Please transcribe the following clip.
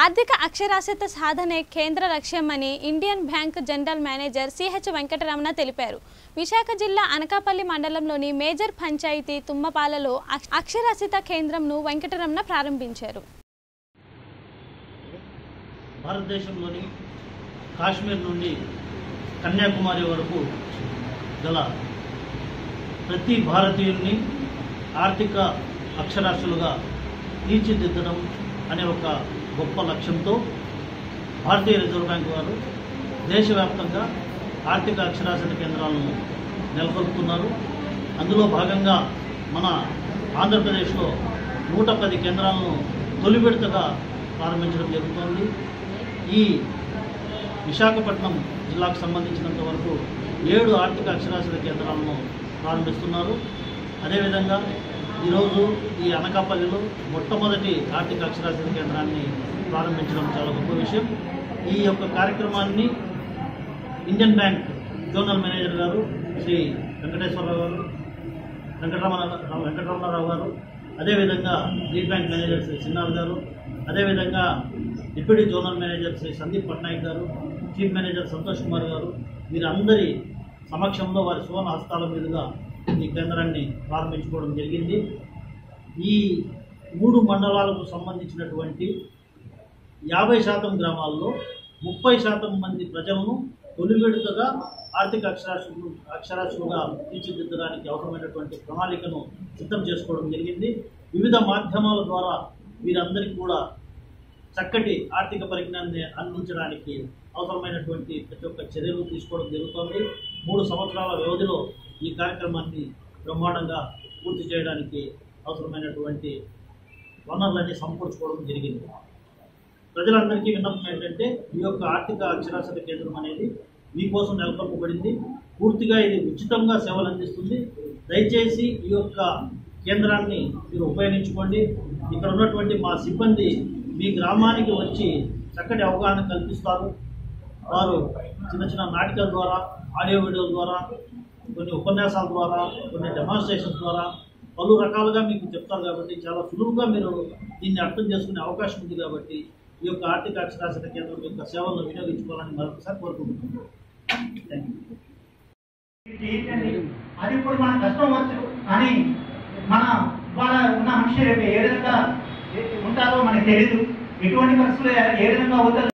ఆర్థిక అక్షరాస్యత సాధనే కేంద్ర లక్ష్యమని Indian bank general manager CH Venkataramana తెలిపారు విశాఖ జిల్లా అనకాపల్లి మండలంలోని మేజర్ పంచాయతీ తుమ్మపాలలో అక్ష- అక్షరాస్యత కేంద్రంను వెంకటరమణ ప్రారంభించారు భారతదేశంలోని కాశ్మీర్ నుండి కన్యాకుమారి వరకు గల ప్రతి భారతీయుల్ని ఆర్థిక అక్షరాస్యులుగా తీర్చిదిద్దడం అనే ఒక గొప్ప లక్ష్యంతో భారతీయ రిజర్వ్ బ్యాంక్ వారు దేశవ్యాప్తంగా ఆర్థిక అక్షరాస్యత కేంద్రాలను నెలకొల్పుతున్నారు అందులో భాగంగా మన ఆంధ్రప్రదేశ్లో నూట పది కేంద్రాలను తొలి విడతగా ప్రారంభించడం జరుగుతోంది ఈ విశాఖపట్నం జిల్లాకు సంబంధించినంత వరకు ఏడు ఆర్థిక అక్షరాస్యత కేంద్రాలను ప్రారంభిస్తున్నారు అదేవిధంగా ఈరోజు ఈ అనకాపల్లిలో మొట్టమొదటి ఆర్థిక అక్షరాస్యత కేంద్రాన్ని ప్రారంభించడం చాలా గొప్ప విషయం ఈ యొక్క కార్యక్రమాన్ని ఇండియన్ బ్యాంక్ జోనల్ మేనేజర్ గారు శ్రీ వెంకటేశ్వరరావు గారు వెంకటరమణ వెంకటరమణారావు గారు అదేవిధంగా lead bank manager Shri Chinnaru గారు అదేవిధంగా deputy zonal manager Shri Sandeep Patnaik గారు చీఫ్ మేనేజర్ సంతోష్ కుమార్ గారు వీరందరి సమక్షంలో వారి సువర్ణ హస్తాల మీదుగా ఈ కేంద్రాన్ని ప్రారంభించుకోవడం జరిగింది ఈ మూడు మండలాలకు సంబంధించినటువంటి యాభై శాతం గ్రామాల్లో ముప్పై శాతం మంది ప్రజలను తొలి విడతగా ఆర్థిక అక్షరాస్యులు అక్షరాస్యులుగా తీర్చిదిద్దడానికి అవసరమైనటువంటి ప్రణాళికను సిద్ధం చేసుకోవడం జరిగింది వివిధ మాధ్యమాల ద్వారా వీరందరికీ కూడా చక్కటి ఆర్థిక పరిజ్ఞానాన్ని అందించడానికి అవసరమైనటువంటి ప్రతి ఒక్క చర్యలు తీసుకోవడం జరుగుతోంది మూడు సంవత్సరాల వ్యవధిలో ఈ కార్యక్రమాన్ని బ్రహ్మాండంగా పూర్తి చేయడానికి అవసరమైనటువంటి వనరులన్నీ సమకూర్చుకోవడం జరిగింది ప్రజలందరికీ విన్నపం ఏంటంటే ఈ యొక్క ఆర్థిక అక్షరాస్యత కేంద్రం అనేది మీకోసం నెలకొల్పబడింది పూర్తిగా ఇది ఉచితంగా సేవలు అందిస్తుంది దయచేసి ఈ యొక్క కేంద్రాన్ని మీరు ఉపయోగించుకోండి ఇక్కడ ఉన్నటువంటి మా సిబ్బంది మీ గ్రామానికి వచ్చి చక్కటి అవగాహన కల్పిస్తారు వారు చిన్న చిన్న నాటకాల ద్వారా ఆడియో వీడియోల ద్వారా కొన్ని ఉపన్యాసాల ద్వారా కొన్ని డెమాన్స్ట్రేషన్స్ ద్వారా పలు రకాలుగా మీకు చెప్తారు కాబట్టి చాలా సులువుగా మీరు దీన్ని అర్థం చేసుకునే అవకాశం ఉంది కాబట్టి ఈ యొక్క ఆర్థిక అక్షరాస్యత కేంద్రం యొక్క సేవలను వినియోగించుకోవాలని మరొకసారి కోరుకుంటున్నాను థ్యాంక్ యూ ఏంటండి అది ఇప్పుడు మన కష్టం వచ్చు కానీ మన ఇవాళ ఉన్న మనిషి రేపు ఏ విధంగా ఉంటారో మనకు తెలియదు ఎటువంటి పరిస్థితులు ఏ విధంగా అవుతారు